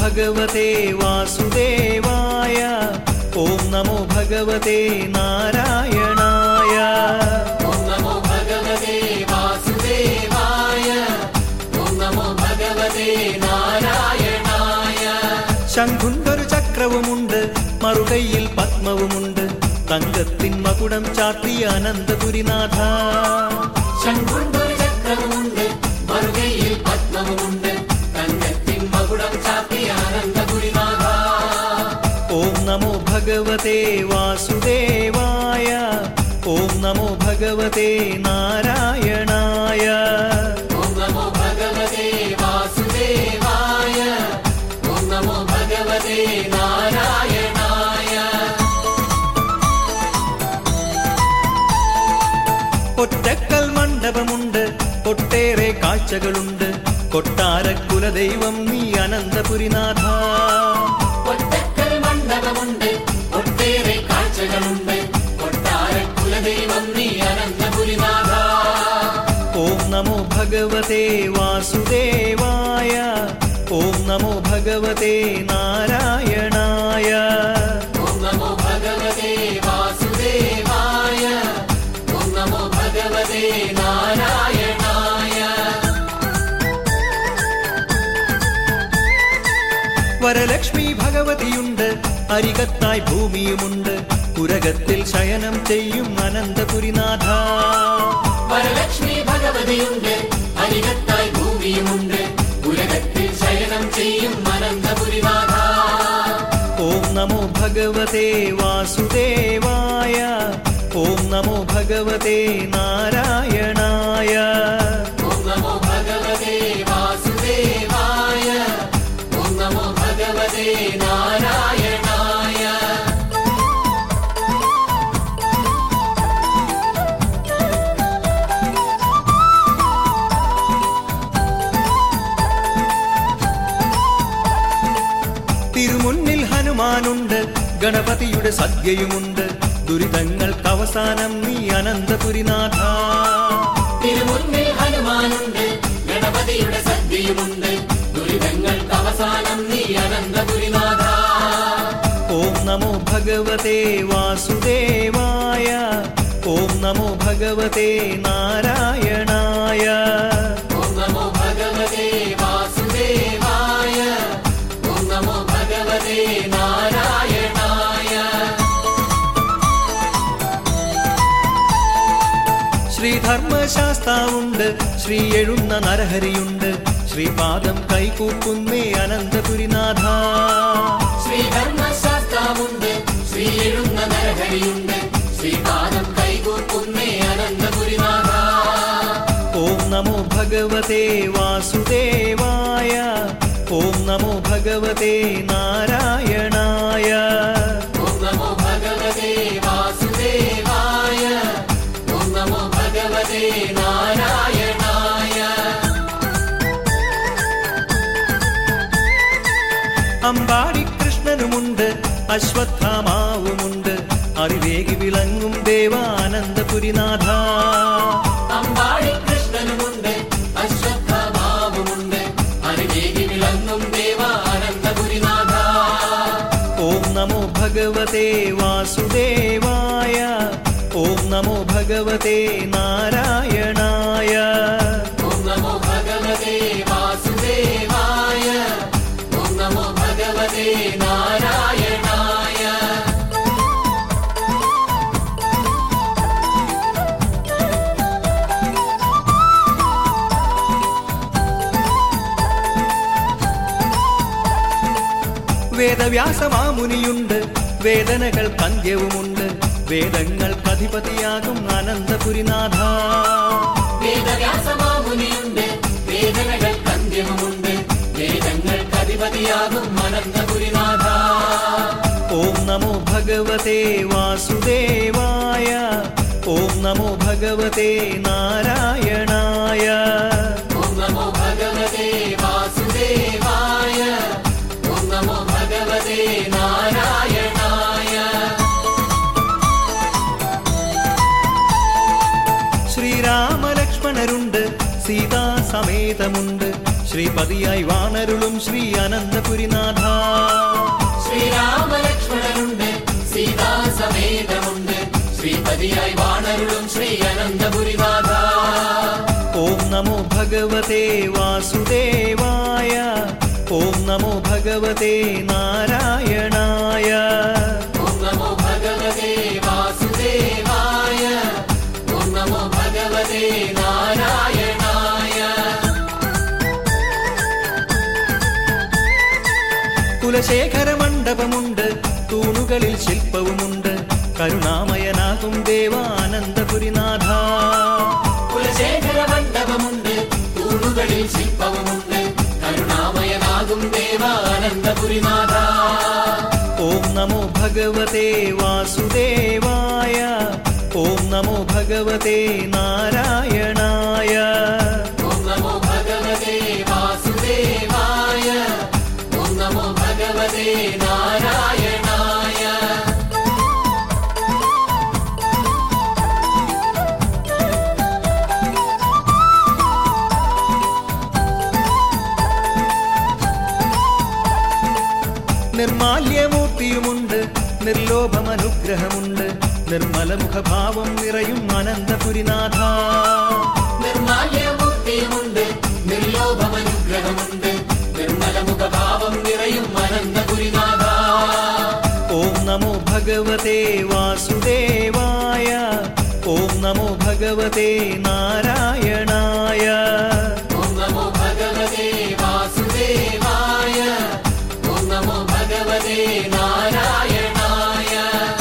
ഭഗവതേ വാസുദേവായ ഓം നമോ ഭഗവതേ നാരായണായ ഓം നമോ ഭഗവതേ വാസുദേവായ ഓം നമോ ഭഗവതേ നാരായണായ ശംഖുണ്ടൊരു ചക്രവുമുണ്ട് മറുകൈയിൽ പത്മവുമുണ്ട് തങ്കത്തിൻ മകുടം ചാർത്തിയ അനന്തപുരിനാഥ ശംഖുണ്ടൊരു ചക്രവുമുണ്ട് മറുകയിൽ പത്മവുമുണ്ട് തങ്കത്തിൻ മകുടം ചാത്തിയ അനന്തപുരിനാഥ ഓം നമോ ഭഗവതേ വാസുദേവായ ഓം നമോ ഭഗവതേ നാരായണായ ഓം നമോ ഭഗവതേ വാസുദേവായ ഓം നമോ ഭഗവതേ നാരായണായ ഒറ്റക്കൽ മണ്ഡപമുണ്ട് ഒട്ടേറെ കാഴ്ചകളുണ്ട് കൊട്ടാര കുലദൈവം നീ അനന്തപുരിനാഥ ഒറ്റക്കൽ മണ്ഡപമുണ്ട് ഒട്ടേറെ കാഴ്ചകളുണ്ട് കൊട്ടാര കുലദൈവം നീ അനന്തപുരിനാഥ ഓം നമോ ഭഗവതേ വാസുദേവായ ഓം നമോ ഭഗവതേ നാരായണായ ഓം നമോ ഭഗവതേ വാസുദേവായ ഓം നമോ ഭഗവതേ നാരായണായ വരലക്ഷ്മി ഭഗവതിയുണ്ട് അരികത്തായി ഭൂമിയുമുണ്ട് പുരകത്തിൽ ശയനം ചെയ്യും അനന്തപുരിനാഥ വരലക്ഷ്മി ഭഗവതിയുണ്ട് അരികത്തായി ഭൂമിയുമുണ്ട് ഉലകത്തിൽ ശയനം ചെയ്യും അനന്തപുരിനാഥ ഓം നമോ ഭഗവതേ വാസുദേവായ ഓം നമോ ഭഗവതേ നാരായണായ ഓം നമോ ഭഗവതേ വാസുദേവായ ഓം നമോ ഭഗവതേ നാരായണായ തിരുമുന്നിൽ ഹനുമാനുണ്ട് ഗണപതിയുടെ സദ്യയുമുണ്ട് ദുരിതങ്ങൾക്ക് അവസാനം നീ അനന്തപുരിനാഥ തിരുമുന്നിൽ ഹനുമാനുണ്ട് ഗണപതിയുടെ സദ്യയുമുണ്ട് ദുരിതങ്ങൾക്ക് അവസാനം നീ അനന്തപുരിനാഥ ഓം നമോ ഭഗവതേ വാസുദേവായ ഓം നമോ ഭഗവതേ നാരായണായ ഓം നമോ ഭഗവതേ വാസുദേവായ ഓം നമോ ഭഗവതേ നാരായണായ ശ്രീധർമ്മശാസ്താവുണ്ട് ശ്രീ എഴുന്ന നരഹരിയുണ്ട് ശ്രീപാദം കൈകൂക്കുന്നേ അനന്തപുരിനാഥ ശ്രീധർമ്മശാസ്താവുണ്ട് ശ്രീ എഴുന്ന നരഹരിയുണ്ട് ശ്രീപാദം കൈകൂക്കുന്നേ അനന്തപുരിനാഥ ഓം നമോ ഭഗവതേ വാസുദേവായ ഓം നമോ ഭഗവതേ നാരായണായ ഓം നമോ ഭഗവതേ വാസുദേവായ ഓം നമോ ഭഗവതേ നാരായണായ അമ്പാടി കൃഷ്ണനുമുണ്ട് അശ്വത്ഥാമാവുമുണ്ട് അറിവേകി വിളങ്ങും ദേവാനന്ദപുരിനാഥ അമ്പാടി കൃഷ്ണനുമുണ്ട് അശ്വത്ഥഭാവമുണ്ട് അരികേകി വിളങ്ങും ദേവാനന്ദപുരിനാഥ ഓം നമോ ഭഗവതേ വാസുദേവായ ഓം നമോ ഭഗവതേ നാരായണായ ഓം നമോ ഭഗവതേ വാസുദേവായ ഓം നമോ ഭഗവതേ നാരായണായ വേദവ്യാസമാമുനിയുണ്ട് വേദനകൾ കന്ത്യവുമുണ്ട് വേദങ്ങൾക്ക് അധിപതിയാകും അനന്തപുരിനാഥ വേദവ്യാസമാമുനിയുണ്ട് വേദനകൾ കന്ത്യമുണ്ട് വേദങ്ങൾക്ക് അധിപതിയാകും അനന്തപുരിനാഥ ഓം നമോ ഭഗവതേ വാസുദേവായ ഓം നമോ ഭഗവതേ നാരായണായ ഓം നമോ ഭഗവതേ വാസുദേവായ ഓം നമോ ഭഗവതേ നാരായണായ ശ്രീരാമലക്ഷ്മണരുണ്ട് സീതാസമേതമുണ്ട് ശ്രീപതിയായി വാണരുളും ശ്രീ അനന്തപുരിനാഥ ശ്രീരാമലക്ഷ്മണനുണ്ട് സീതാസമേതമുണ്ട് ശ്രീപതിയായി വാണരുളും ശ്രീ അനന്തപുരിനാഥ ഓം നമോ ഭഗവതേ വാസുദേവായ ഓം നമോ ഭഗവതേ നാരായണായ ഓം നമോ ഭഗവതേ വാസുദേവായ ഓം നമോ ഭഗവതേ നാരായണായ കുലശേഖര മണ്ഡപമുണ്ട് തൂണുകളിൽ ശില്പവുമുണ്ട് കരുണാമയനാകും ദേവാനന്ദപുരിനാഥ കുലശേഖര മണ്ഡപമുണ്ട് തൂണുകളിൽ ശില്പവുമുണ്ട് കരുണാമയനാകും ദേവാനന്ദപുരിനാഥ ഓം നമോ ഭഗവതേ വാസുദേവായ ഓം നമോ ഭഗവതേ നാരായണായ ഓം നമോ ഭഗവതേ വാസുദേവായ ഓം നമോ ഭഗവതേ നാരായണായ നിർമാല്യമൂർത്തിയുമുണ്ട് നിർലോഭമനുഗ്രഹമുണ്ട് നിർമ്മല മുഖഭാവം നിറയും അനന്തപുരിനാഥ നിർമാല്യമൂർത്തിയുമുണ്ട് നിർലോഭമനുഗ്രഹമുണ്ട് നിർമ്മല മുഖഭാവം നിറയും അനന്തപുരിനാഥ ഓം നമോ ഭഗവതേ വാസുദേവായ ഓം നമോ ഭഗവതേ നാരായണായ ഓം നമോ ഭഗവതേ വാസുദേവായ ഓം നമോ ഭഗവതേ നാരായണായ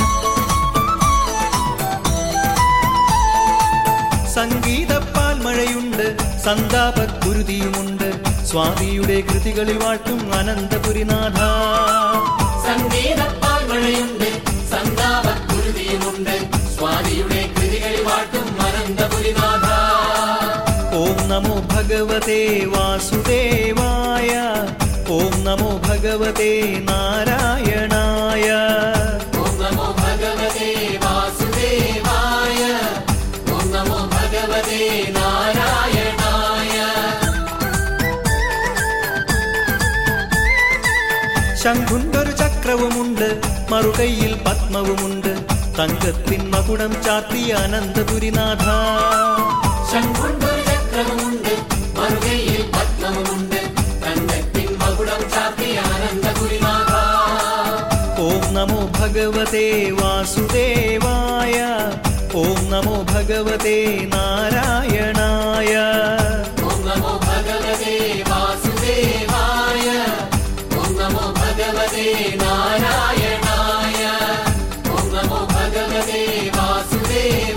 സംഗീതപ്പാൽ മഴയുണ്ട് സന്താപക്കുരുതിയുമുണ്ട് സ്വാതിയുടെ കൃതികളിൽ വാഴ്ത്തും അനന്തപുരിനാഥ സംഗീതപ്പാൽ മഴയുണ്ട് സന്താപക്കുരുതിയുമുണ്ട് സ്വാതിയുടെ കൃതികളിൽ വാട്ടും അനന്തപുരിനാഥ ഓം നമോ ഭഗവതേ വാസുദേവായ ഓം നമോ ഭഗവതേ നാരായണായ ഓം നമോ ഭഗവതേ വാസുദേവായ ഓം നമോ ഭഗവതേ നാരായണായ ശംഖുണ്ടൊരു ചക്രവുമുണ്ട് മറുകൈയിൽ പത്മവുമുണ്ട് തങ്കത്തിൻ മകുടം ചാർത്തിയ അനന്തപുരിനാഥ ശംഖുണ്ടൊരു ചക്രവുമുണ്ട് മറുകയിൽ പത്മവുമുണ്ട് തങ്കത്തിൻ മകുടം ചാർത്തിയ അനന്തപുരിനാഥ ഓം നമോ ഭഗവതേ വാസുദേവായ ഓം നമോ ഭഗവതേ നാരായണായ ഓം നമോ ഭഗവതേ വാസുദേവായ ഓം നമോ ഭഗവതേ നാരായണായ ഓം നമോ ഭഗവതേ വാസുദേവായ